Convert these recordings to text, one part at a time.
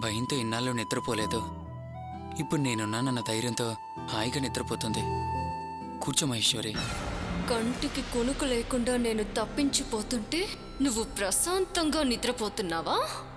భయంతో ఇన్నాళ్ళు నిద్రపోలేదు ఇప్పుడు నేనున్నానన్న ధైర్యంతో హాయిగా నిద్రపోతుంది కూర్చో మహేశ్వరి కంటికి కొనుకు లేకుండా నేను తప్పించిపోతుంటే నువ్వు ప్రశాంతంగా నిద్రపోతున్నావా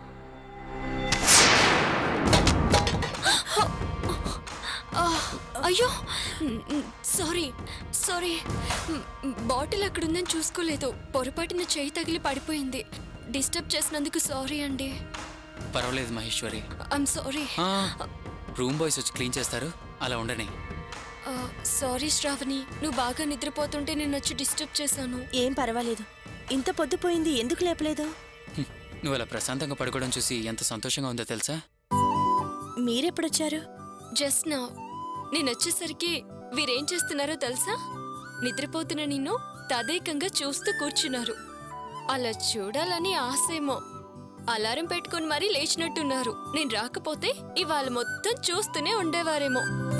ఆ, అయ్యో సారీ సారీ బాటిల్ అక్కడుందని చూసుకోలేదు పొరపాటున చేయి తగిలి పడిపోయింది డిస్టర్బ్ చేసినందుకు సారీ అండి పర్వాలేదు మహేశ్వరి ఐమ్ సారీ ఆ, రూమ్ బాయ్స్ వచ్చి క్లీన్ చేస్తారు అలా ఉండని సారీ శ్రావణి నువ్వు బాగా నిద్రపోతుంటే నేను వచ్చి డిస్టర్బ్ చేశాను ఏం పర్వాలేదు ఇంత పొద్దుపోయింది ఎందుకు లేపలేదు హ్మ్, నువ్వు అలా ప్రశాంతంగా పడుకోవడం చూసి ఎంత సంతోషంగా ఉందో తెలుసా మీరెప్పుడొచ్చారు జస్ట్ నా నేను వచ్చేసరికి వీరేం చేస్తున్నారో తెలుసా నిద్రపోతున్న నిన్ను తదేకంగా చూస్తూ కూర్చున్నారు అలా చూడాలని ఆశేమో అలారం పెట్టుకుని మరీ లేచినట్టున్నారు నేను రాకపోతే ఇవాళ మొత్తం చూస్తూనే ఉండేవారేమో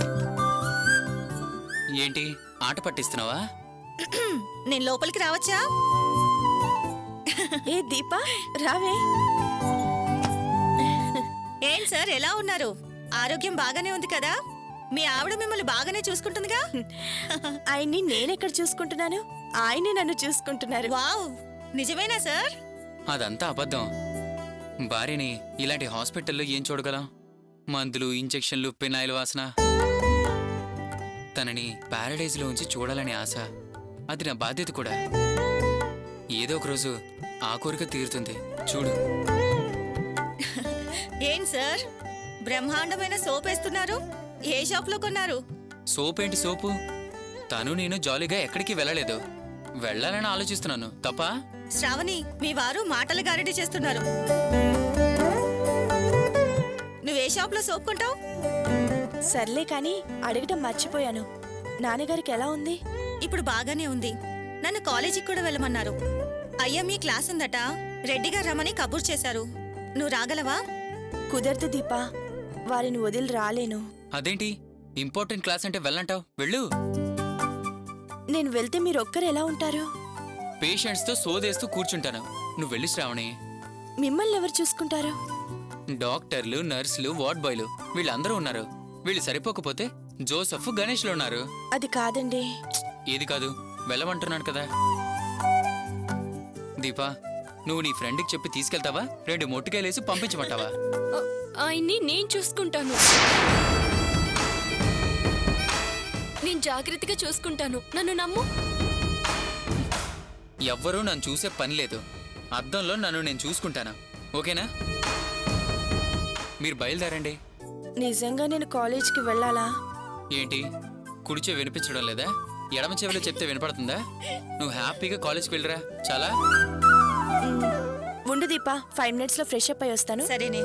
ఏంటి ఆట పట్టిస్తున్నావా నేను లోపలికి రావచ్చా ఏ దీపా రావే ఏం సార్ ఎలా ఉన్నారు ఆరోగ్యం బాగానే ఉంది కదా మీ ఆవిడ మిమ్మల్ని బాగానే చూసుకుంటుందిగా ఆయన్ని నేనెక్కడ చూసుకుంటున్నాను ఆయనే నన్ను చూసుకుంటున్నారు వావ్ నిజమేనా సార్ అదంతా అబద్ధం భార్యని ఇలాంటి హాస్పిటల్లో ఏం చూడగలం మందులు ఇంజెక్షన్లు పినాయిల్ వాసన తనని ప్యారడైజ్లో ఉంచి చూడాలని ఆశ అది నా బాధ్యత కూడా ఏదో ఒక రోజు ఆ కోరిక తీరుతుంది చూడు ఏం సార్ బ్రహ్మాండమైన సోప్ వేస్తున్నారు ఏ షాప్ లో కొన్నారు సోప్ ఏంటి సోపు తను నేను జాలీగా ఎక్కడికి వెళ్ళలేదు వెళ్ళాలని ఆలోచిస్తున్నాను తప్ప శ్రావణి మీ వారు మాటల గారడి చేస్తున్నారు నువ్వే షాప్ లో సోప్ కొంటావు సర్లే కాని అడగటం మర్చిపోయాను నాన్నగారికి ఎలా ఉంది ఇప్పుడు బాగానే ఉంది నన్ను కాలేజీకి కూడా వెళ్ళమన్నారు అయ్యా మీ క్లాస్ ఉందట రెడ్డిగా రమ్మని కబుర్ చేశారు నువ్వు రాగలవా కుదరదు దీపా వారిని వదిలి రాలేను అదేంటి ఇంపార్టెంట్ క్లాస్ అంటే వెళ్ళంటావు వెళ్ళు నేను వెళ్తే మీరు ఒక్కరు ఎలా ఉంటారు పేషెంట్స్తో సోదేస్తూ కూర్చుంటాను నువ్వు వెళ్ళి శ్రావణి మిమ్మల్ని ఎవరు చూసుకుంటారు డాక్టర్లు నర్సులు వార్డ్ బాయ్లు వీళ్ళందరూ ఉన్నారు వీళ్ళు సరిపోకపోతే జోసఫ్ గణేష్లు ఉన్నారు అది కాదండి ఏది కాదు వెళ్ళమంటున్నాను కదా దీపా నువ్వు నీ ఫ్రెండ్కి చెప్పి తీసుకెళ్తావా రెండు మొట్టికాయలేసి పంపించమంటావా ఆ, ఆయన్ని నేను చూసుకుంటాను నేను జాగ్రత్తగా చూసుకుంటాను నన్ను నమ్ము ఎవ్వరూ నన్ను చూసే పని లేదు అద్దంలో నన్ను నేను చూసుకుంటాను ఓకేనా మీరు బయలుదేరండి నిజంగా నేను కాలేజ్కి వెళ్ళాలా ఏంటి కుడిచే వినిపించడం లేదా ఎడమ చెవిలో చెప్తే వినపడుతుందా నువ్వు హ్యాపీగా కాలేజ్కి వెళ్ళరా చాలా మ్, ఉండు దీపా ఫైవ్ మినిట్స్లో ఫ్రెష్ అప్ అయి వస్తాను సరేనే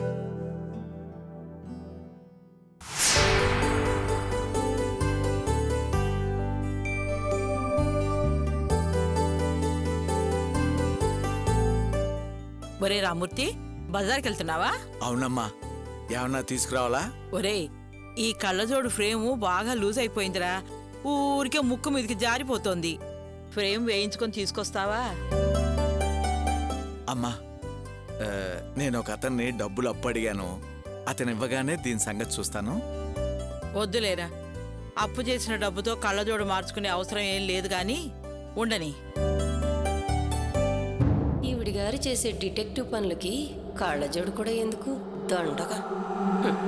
ఒరే రామూర్తి బజార్కి వెళ్తున్నావా అవునమ్మా ఏమన్నా తీసుకురావాలా ఒరేయ్ ఈ కళ్ళజోడు ఫ్రేము బాగా లూజ్ అయిపోయిందిరా ఊరికే ముక్కు మీదకి జారిపోతోంది ఫ్రేమ్ వేయించుకొని తీసుకొస్తావా అమ్మా ఆ, నేను ఒక అతన్ని డబ్బులు అప్పు అడిగాను అతను ఇవ్వగానే దీని సంగతి చూస్తాను వద్దులేరా అప్పు చేసిన డబ్బుతో కళ్ళజోడు మార్చుకునే అవసరం ఏం లేదు గాని ఉండని ఈవిడి గారు చేసే డిటెక్టివ్ పనులకి కాళ్ళజోడు కూడా ఎందుకు దండగా హ్మ్.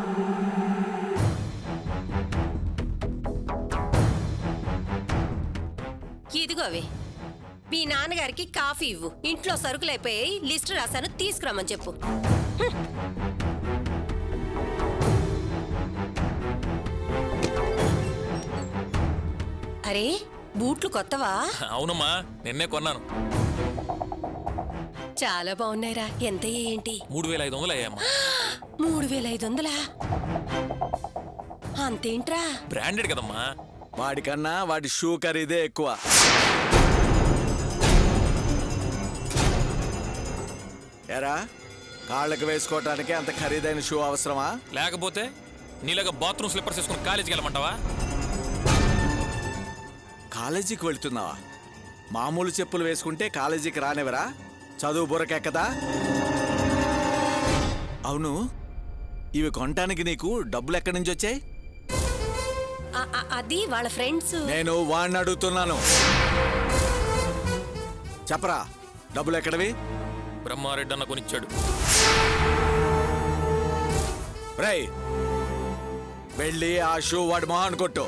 ఇదిగోవే మీ నాన్నగారికి కాఫీ ఇవ్వు ఇంట్లో సరుకులు అయిపోయాయి లిస్టు రాశాను తీసుకురమ్మని చెప్పు హ్మ్. అరే బూట్లు కొత్తవా అవునమ్మా నిన్నే కొన్నాను చాలా బాగున్నాయిరా ఎంత ఏంటి మూడు వేల ఐదు వందలు అయ్యామ్మా మూడు వేల ఐదు వందలా అంతేంట్రా బ్రాండెడ్ కదమ్మా వాడికన్నా వాడి షూ ఖరీదే ఎక్కువ ఎరా కాళ్ళకి వేసుకోవటానికి అంత ఖరీదైన షూ అవసరమా లేకపోతే నీలాగా బాత్రూమ్ స్లిప్పర్స్ వేసుకుని కాలేజీకి వెళ్ళమంటావా కాలేజీకి వెళ్తున్నావా మామూలు చెప్పులు వేసుకుంటే కాలేజీకి రానివరా చదువు బుర్రకెక్కదా అవును ఇవి కొనటానికి నీకు డబ్బులు ఎక్కడి నుంచి వచ్చాయి ఆ, ఆ, అది వాళ్ళ ఫ్రెండ్స్ నేను వాడిని అడుగుతున్నాను చెప్పరా డబ్బులు ఎక్కడవి బ్రహ్మారెడ్డి అన్న కొనిచ్చాడు రై వెళ్ళి ఆ షూ వాడి మొహాన్ని కొట్టు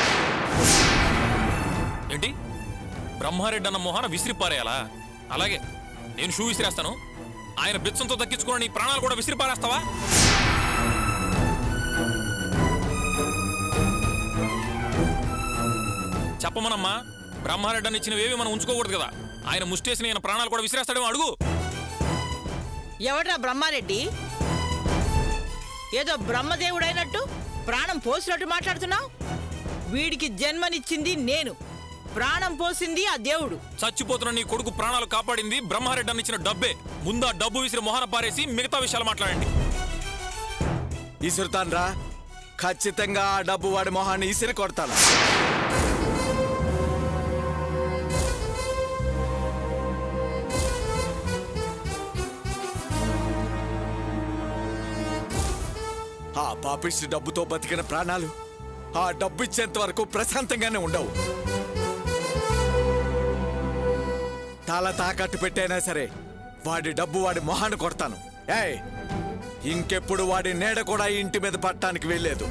ఏంటి బ్రహ్మారెడ్డి అన్న మొహాన విసిరి పారేయాలా అలాగే నేను షూ విసిరేస్తాను ఆయన బిచ్చంతో దక్కించుకున్న నీ ప్రాణాలు కూడా విసిరి పారేస్తావా చెప్పమనమ్మా బ్రహ్మారెడ్డి అన్న ఇచ్చినవేవి మనం ఉంచుకోకూడదు కదా ఆయన ముష్టేసిన ఈయన ప్రాణాలు కూడా విసిరేస్తాడేమో అడుగు ఎవడ్రా బ్రహ్మారెడ్డి ఏదో బ్రహ్మదేవుడైనట్టు ప్రాణం పోసినట్టు మాట్లాడుతున్నావు వీడికి జన్మనిచ్చింది నేను ప్రాణం పోసింది ఆ దేవుడు చచ్చిపోతున్న నీ కొడుకు ప్రాణాలు కాపాడింది బ్రహ్మారెడ్డి అన్న ఇచ్చిన డబ్బే ముందు ఆ డబ్బు విసిరి మొహన పారేసి మిగతా విషయాలు మాట్లాడండి ఇసురుతాన్రా ఖచ్చితంగా ఆ డబ్బు వాడి మొహాన్ని ఇసిరి కొడతాను ఆ పాపిష్టి డబ్బుతో బతికిన ప్రాణాలు ఆ డబ్బు ఇచ్చేంత వరకు ప్రశాంతంగానే ఉండవు తల తాకట్టు పెట్టైనా సరే వాడి డబ్బు వాడి మొహాన్ని కొడతాను ఏయ్ ఇంకెప్పుడు వాడి నీడ కూడా ఈ ఇంటి మీద పట్టడానికి వెళ్ళలేదు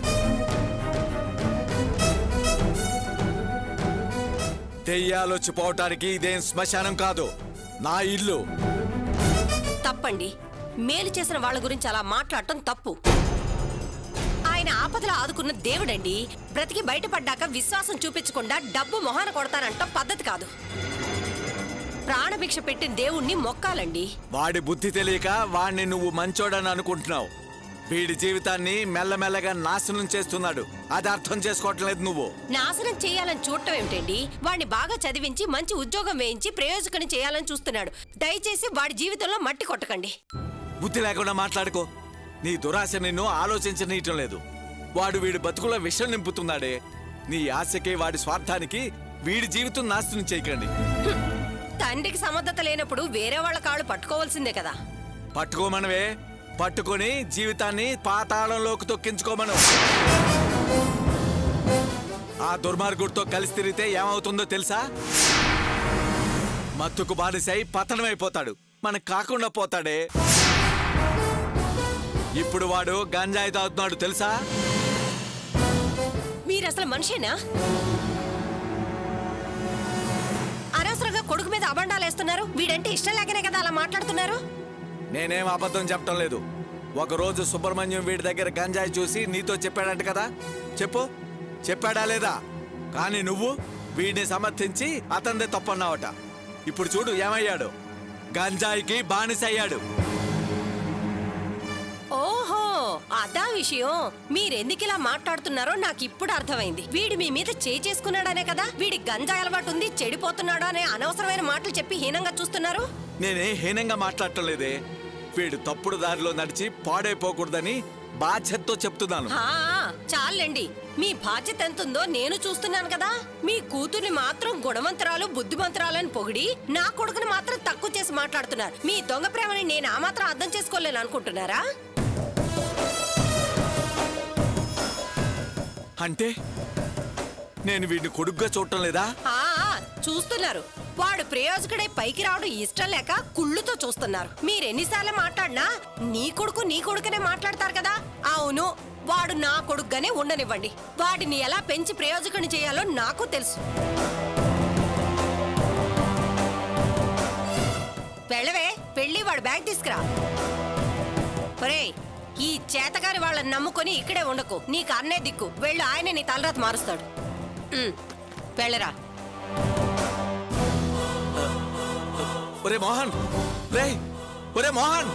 దెయ్యాలొచ్చి పోవటానికి ఇదేం శ్మశానం కాదు నా ఇల్లు తప్పండి మేలు చేసిన వాళ్ళ గురించి అలా మాట్లాడటం తప్పు ఆయన ఆపదలో ఆదుకున్న దేవుడండి బ్రతికి బయటపడ్డాక విశ్వాసం చూపించకుండా డబ్బు మొహాన కొడతానంటాం పద్ధతి కాదు ప్రాణభిక్ష పెట్టిన దేవుణ్ణి మొక్కాలండి వాడి బుద్ధి తెలియక వాణ్ణి నువ్వు మంచోడని అనుకుంటున్నావు వీడి జీవితాన్ని మెల్లమెల్లగా నాశనం చేస్తున్నాడు అది అర్థం చేసుకోవటం లేదు నువ్వు నాశనం చేయాలని చూడటం ఏమిటండి వాడిని బాగా చదివించి మంచి ఉద్యోగం వేయించి ప్రయోజకుని చేయాలని చూస్తున్నాడు దయచేసి వాడి జీవితంలో మట్టి కొట్టకండి బుద్ధి లేకుండా మాట్లాడుకో నీ దురాశ నిన్ను ఆలోచించనీయటం లేదు వాడు వీడి బతుకులో విషం నింపుతున్నాడే నీ ఆశకి వాడి స్వార్థానికి వీడి జీవితం నాశనం చేయకండి తండ్రికి సమర్థత లేనప్పుడు వేరే వాళ్ళ కాళ్ళు పట్టుకోవాల్సిందే కదా పట్టుకోమనవే పట్టుకొని జీవితాన్ని పాతాళంలోకి తొక్కించుకోమను ఆ దుర్మార్గుడితో కలిసి తిరిగితే ఏమవుతుందో తెలుసా మత్తుకు బానిసై పతనమైపోతాడు మనకు కాకుండా పోతాడే ఇప్పుడు వాడు గంజాయి తాగుతున్నాడు తెలుసా మీరు అసలు మనిషేనా అనవసరంగా కొడుకు మీద అబండాలు వేస్తున్నారు వీడంటే ఇష్టం లేకనే కదా అలా మాట్లాడుతున్నారు నేనేం అబద్ధం చెప్పటం లేదు ఒకరోజు సుబ్రహ్మణ్యం వీడి దగ్గర గంజాయి చూసి నీతో చెప్పాడంట కదా చెప్పు చెప్పాడా లేదా కానీ నువ్వు వీడిని సమర్థించి అతందే తప్పన్నావట ఇప్పుడు చూడు ఏమయ్యాడు గంజాయికి బానిసయ్యాడు ఓహో అదా విషయం మీరెందుకు ఇలా మాట్లాడుతున్నారో నాకు ఇప్పుడు అర్థమైంది వీడు మీ మీద చేయి చేసుకున్నాడనే కదా వీడి గంజా అలవాటు ఉంది చెడిపోతున్నాడు అనే అనవసరమైన మాటలు చెప్పి హీనంగా చూస్తున్నారు నేనే హీనంగా మాట్లాడటం లేదే వీడు తప్పుడు దారిలో నడిచి పాడైపోకూడదని బాధ్యతతో చెప్తున్నాను హా, చాలండి మీ బాధ్యత ఎంతుందో నేను చూస్తున్నాను కదా మీ కూతుర్ని మాత్రం గుణవంతరాలు బుద్ధిమంతరాలని పొగిడి నా కొడుకుని మాత్రం తక్కువ చేసి మాట్లాడుతున్నారు మీ దొంగ ప్రేమని నేను ఆ మాత్రం అర్థం చేసుకోలేను అనుకుంటున్నారా అంటే నేను వీడిని కొడుగ్గా చూడటం లేదా ఆ చూస్తున్నారు వాడు ప్రయోజకుడై పైకి రావడం ఇష్టం లేక కుళ్ళుతో చూస్తున్నారు మీరెన్నిసార్లు మాట్లాడినా నీ కొడుకు నీ కొడుకునే మాట్లాడతారు కదా అవును వాడు నా కొడుకుగానే ఉండనివ్వండి వాడిని ఎలా పెంచి ప్రయోజకుని చేయాలో నాకు తెలుసు వెళ్ళవే వెళ్ళి వాడు బ్యాగ్ తీసుకురా ఒరేయ్ ఈ చేతగారి వాళ్ళని నమ్ముకొని ఇక్కడే ఉండకు నీకు అన్నే దిక్కు వెళ్ళు ఆయన నీ తలరాత మారుస్తాడు ఉమ్, వెళ్ళరా ఒరే మోహన్ రే ఒరే Mohan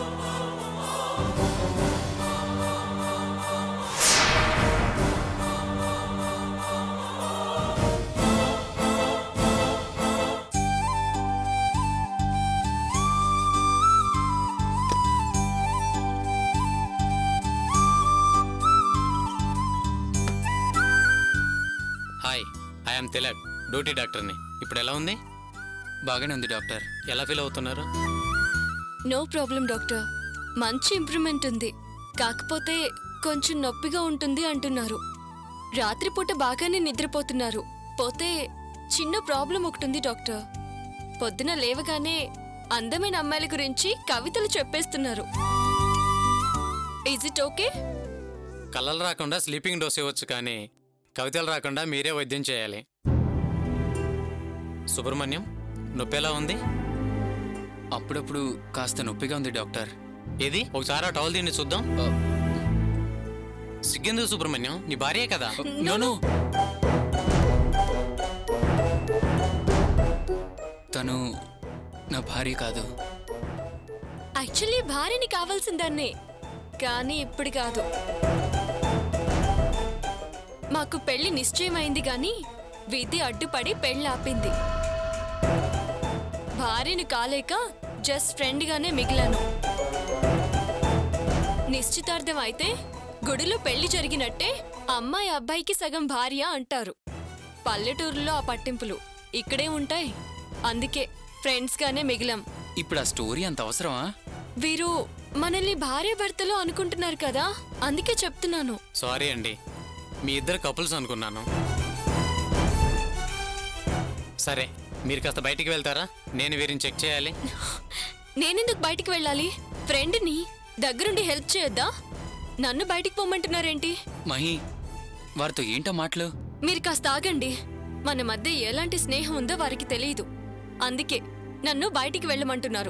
hi I'm Tilak duty డాక్టర్ని ఇప్పుడు ఎలా ఉంది బాగానే ఉంది డాక్టర్ ఎలా ఫీల్ అవుతున్నారు నో ప్రాబ్లం డాక్టర్ మంచి ఇంప్రూవ్మెంట్ ఉంది కాకపోతే కొంచెం నొప్పిగా ఉంటుంది అంటున్నారు రాత్రిపూట బాగానే నిద్రపోతున్నారు పోతే చిన్న ప్రాబ్లం ఒకటి ఉంది డాక్టర్ పొద్దున లేవగానే అందమైన అమ్మాయిల గురించి కవితలు చెప్పేస్తున్నారు ఈజ్ ఇట్ ఓకే కళ్ళలు రాకుండా స్లీపింగ్ డోస్ ఇవ్వచ్చు కానీ కవితలు రాకుండా మీరే వైద్యం చేయాలి సుబ్రహ్మణ్యం నొప్పి ఎలా ఉంది అప్పుడప్పుడు కాస్త నొప్పిగా ఉంది డాక్టర్ ఏది ఒకసారి ఆ టవల్ దీన్ని చూద్దాం సిగ్గెందుకు సుబ్రహ్మణ్యం నీ భార్యే కదా నోను తను నా భార్య కాదు యాక్చువల్లీ భార్యని కావాల్సిందాన్నే కానీ ఇప్పుడు కాదు మాకు పెళ్లి నిశ్చయమైంది గాని విధి అడ్డుపడి పెళ్లి ఆపింది భార్యను కాలేక జస్ట్ ఫ్రెండ్ గానే మిగిలాను నిశ్చితార్థం అయితే గుడిలో పెళ్లి జరిగినట్టే అమ్మాయి అబ్బాయికి సగం భార్య అంటారు పల్లెటూరులో ఆ పట్టింపులు ఇక్కడే ఉంటాయి అందుకే ఫ్రెండ్స్ గానే మిగిలాం ఇప్పుడు ఆ స్టోరీ అంత అవసరమా వీరు మనల్ని భార్య భర్తలు అనుకుంటున్నారు కదా అందుకే చెప్తున్నాను సారీ అండి మీ ఇద్దరు కపుల్స్ అనుకున్నాను సరే మీరు కాస్త బయటికి వెళ్తారా నేను వీరిని చెక్ చేయాలి నేనెందుకు బయటికి వెళ్ళాలి ఫ్రెండ్ని దగ్గరుండి హెల్ప్ చేయొద్దా నన్ను బయటికి పొమ్మంటున్నారేంటి మహి వారితో ఏంటో మాటలు మీరు కాస్త ఆగండి మన మధ్య ఎలాంటి స్నేహం ఉందో వారికి తెలియదు అందుకే నన్ను బయటికి వెళ్ళమంటున్నారు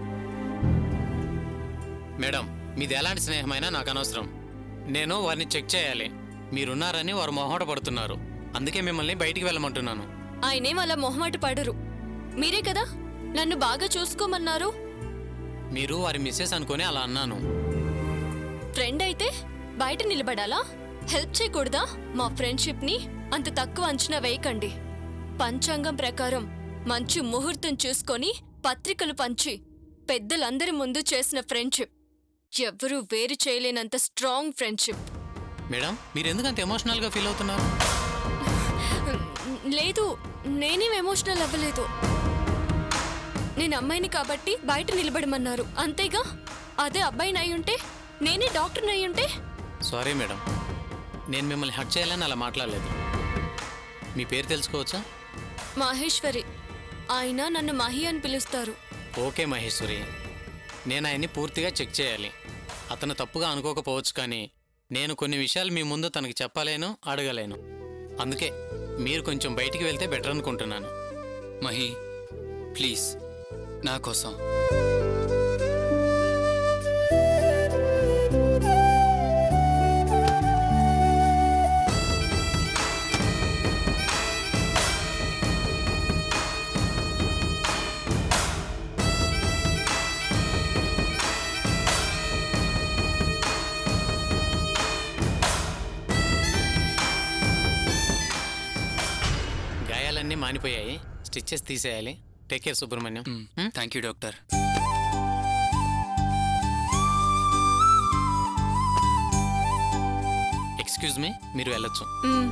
మేడం మీది ఎలాంటి స్నేహమైనా నాకు అనవసరం నేను వారిని చెక్ చేయాలి మీరున్నారని వారు మొహమాట పడుతున్నారు అందుకే మిమ్మల్ని బయటికి వెళ్ళమంటున్నాను ఆయనేం అలా మొహమాట పడరు మీరే కదా నన్ను బాగా చూసుకోమన్నారు మీరు వారి మిస్సెస్ అనుకొని అలా అన్నాను ఫ్రెండ్ అయితే బయట నిలబడాలా హెల్ప్ చేయకూడదా మా ఫ్రెండ్షిప్ ని అంత తక్కువ అంచనా వేయకండి పంచాంగం ప్రకారం మంచి ముహూర్తం చూసుకొని పత్రికలు పంచి పెద్దలందరి ముందు చేసిన ఫ్రెండ్షిప్ ఎవ్వరూ వేరు చేయలేనంత స్ట్రాంగ్ ఫ్రెండ్షిప్ మేడం మీరు ఎందుకు అంత ఎమోషనల్గా ఫీల్ అవుతున్నారు లేదు నేనేం ఎమోషనల్ అవ్వలేదు నేను అమ్మాయిని కాబట్టి బయట నిలబడమన్నారు అంతేగా అదే అబ్బాయిని అయి ఉంటే నేనే డాక్టర్ని అయి ఉంటే సారీ మేడం నేను మిమ్మల్ని హట్ చేయాలని అలా మాట్లాడలేదు మీ పేరు తెలుసుకోవచ్చా మహేశ్వరి ఆయన నన్ను మహి అని పిలుస్తారు ఓకే మహేశ్వరి నేను ఆయన్ని పూర్తిగా చెక్ చేయాలి అతను తప్పుగా అనుకోకపోవచ్చు కానీ నేను కొన్ని విషయాలు మీ ముందు తనకి చెప్పలేను అడగలేను అందుకే మీరు కొంచెం బయటికి వెళ్తే బెటర్ అనుకుంటున్నాను మహి ప్లీజ్ నా కోసం గాయాలన్నీ మానిపోయాయి స్టిచ్చెస్ తీసేయాలి టేక్ కేర్ సుబ్రహ్మణ్యం హ్మ్? Thank you doctor excuse me మీరు వెళ్ళొచ్చు మ్,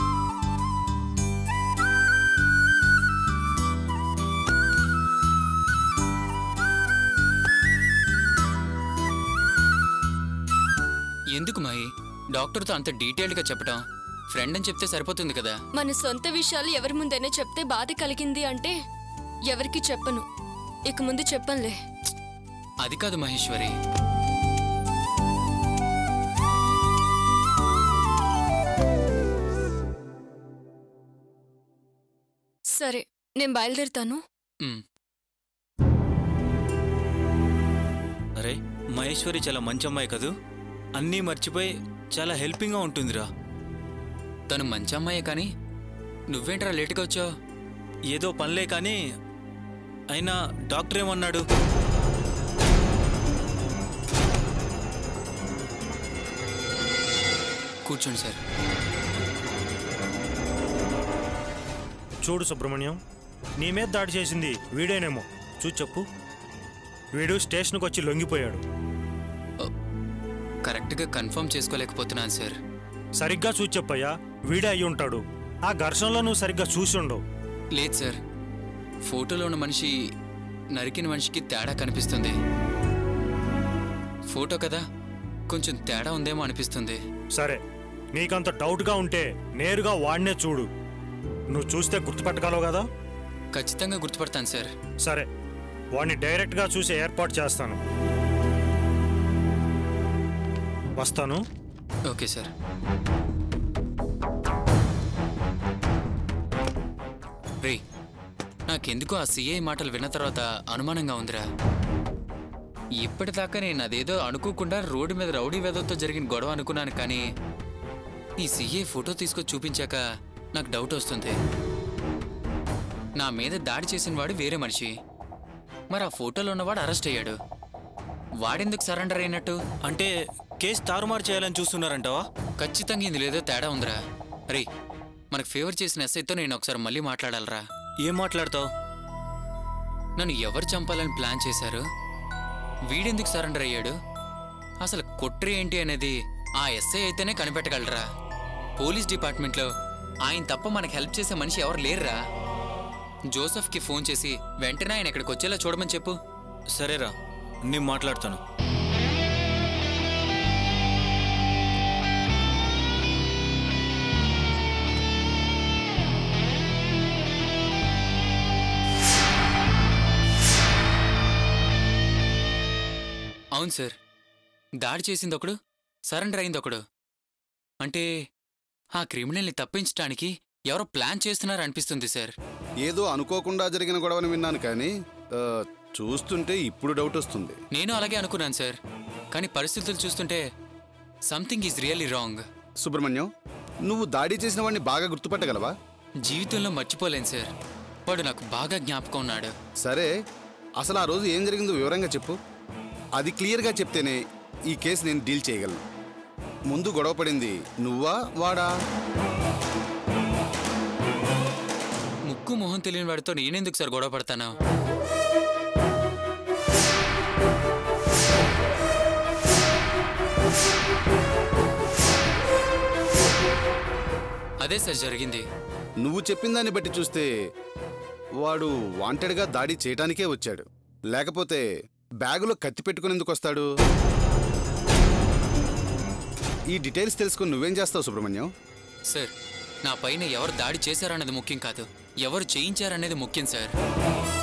ఎందుకు మహి డాక్టర్తో అంత డీటెయిల్డ్గా చెప్పటం ఫ్రెండ్ అని చెప్తే సరిపోతుంది కదా మన సొంత విషయాలు ఎవరి ముందైనా చెప్తే బాధ కలిగింది అంటే ఎవరికి చెప్పను ఇక ముందు చెప్పనులే అది కాదు మహేశ్వరి సరే నేను బయలుదేరుతాను మ్, అరే మహేశ్వరి చాలా మంచి అమ్మాయి కదూ అన్నీ మర్చిపోయి చాలా హెల్పింగ్గా ఉంటుందిరా తను మంచి అమ్మాయే కానీ నువ్వేంట్రా లేటుగా వచ్చావు ఏదో పనిలే కానీ అయినా డాక్టర్ ఏమన్నాడు కూర్చోండి సార్ చూడు సుబ్రహ్మణ్యం నీ మీద దాడి చేసింది వీడేనేమో చూసి చెప్పు వీడు స్టేషన్కి వచ్చి లొంగిపోయాడు కరెక్ట్గా కన్ఫర్మ్ చేసుకోలేకపోతున్నాను సార్ సరిగ్గా చూసి చెప్పయ్యా వీడే అయి ఉంటాడు ఆ ఘర్షణలో నువ్వు సరిగ్గా చూసి ఉండవు లేదు సార్ ఫోటోలో ఉన్న మనిషి నరికిన మనిషికి తేడా కనిపిస్తుంది ఫోటో కదా కొంచెం తేడా ఉందేమో అనిపిస్తుంది సరే నీకంత డౌట్గా ఉంటే నేరుగా వాడినే చూడు నువ్వు చూస్తే గుర్తుపట్టగలవు కదా ఖచ్చితంగా గుర్తుపడతాను సార్ సరే వాడిని డైరెక్ట్గా చూసి ఏర్పాటు చేస్తాను వస్తాను ఓకే సార్ రే నాకెందుకు ఆ సిఐ మాటలు విన్న తర్వాత అనుమానంగా ఉందిరా ఇప్పటిదాకా నేను అదేదో అనుకోకుండా రోడ్డు మీద రౌడీ వేదతో జరిగిన గొడవ అనుకున్నాను కానీ ఈ సిఐ ఫోటో తీసుకొచ్చి చూపించాక నాకు డౌట్ వస్తుంది నా మీద దాడి చేసిన వాడు వేరే మనిషి మరి ఆ ఫోటోలో ఉన్నవాడు అరెస్ట్ అయ్యాడు వాడెందుకు సరెండర్ అయినట్టు అంటే కేసు తారుమారు చేయాలని చూస్తున్నారంటావా ఖచ్చితంగా ఇందులో తేడా ఉందిరా రే మనకు ఫేవర్ చేసిన ఎస్ఐతో నేను ఒకసారి మళ్ళీ మాట్లాడాలరా ఏం మాట్లాడతావు నన్ను ఎవరు చంపాలని ప్లాన్ చేశారు వీడెందుకు సరెండర్ అయ్యాడు అసలు కుట్ర ఏంటి అనేది ఆ ఎస్ఐ అయితేనే కనిపెట్టగలరా పోలీస్ డిపార్ట్మెంట్లో ఆయన తప్ప మనకు హెల్ప్ చేసే మనిషి ఎవరు లేరురా జోసెఫ్కి ఫోన్ చేసి వెంటనే ఆయన ఇక్కడికి వచ్చేలా చూడమని చెప్పు సరేరా నేను మాట్లాడతాను అవును సార్ దాడి చేసింది ఒకడు సరెండర్ అయింది ఒకడు అంటే ఆ క్రిమినల్ని తప్పించడానికి ఎవరో ప్లాన్ చేస్తున్నారు అనిపిస్తుంది సార్ ఏదో అనుకోకుండా జరిగిన గొడవని విన్నాను కానీ ఆ, చూస్తుంటే ఇప్పుడు డౌట్ వస్తుంది నేను అలాగే అనుకున్నాను సార్ కానీ పరిస్థితులు చూస్తుంటే something is really wrong Subrahmanyam నువ్వు దాడి చేసిన వాడిని బాగా గుర్తుపట్టగలవా జీవితంలో మర్చిపోలేను సార్ వాడు నాకు బాగా జ్ఞాపకం ఉన్నాడు సరే అసలు ఆ రోజు ఏం జరిగిందో వివరంగా చెప్పు అది క్లియర్గా చెప్తేనే ఈ కేసు నేను డీల్ చేయగలను ముందు గొడవ పడింది నువ్వా వాడా ముక్కు మొహం తెలియని వాడితో నేనెందుకు సార్ గొడవ పడతాను అదే సార్ జరిగింది నువ్వు చెప్పిన దాన్ని బట్టి చూస్తే వాడు వాంటెడ్గా దాడి చేయటానికే వచ్చాడు లేకపోతే బ్యాగులో కత్తి పెట్టుకునేందుకు వస్తాడు ఈ డీటెయిల్స్ తెలుసుకుని నువ్వేం చేస్తావు సుబ్రహ్మణ్యం సార్ నా పైన ఎవరు దాడి చేశారన్నది ముఖ్యం కాదు ఎవరు చేయించారనేది ముఖ్యం సార్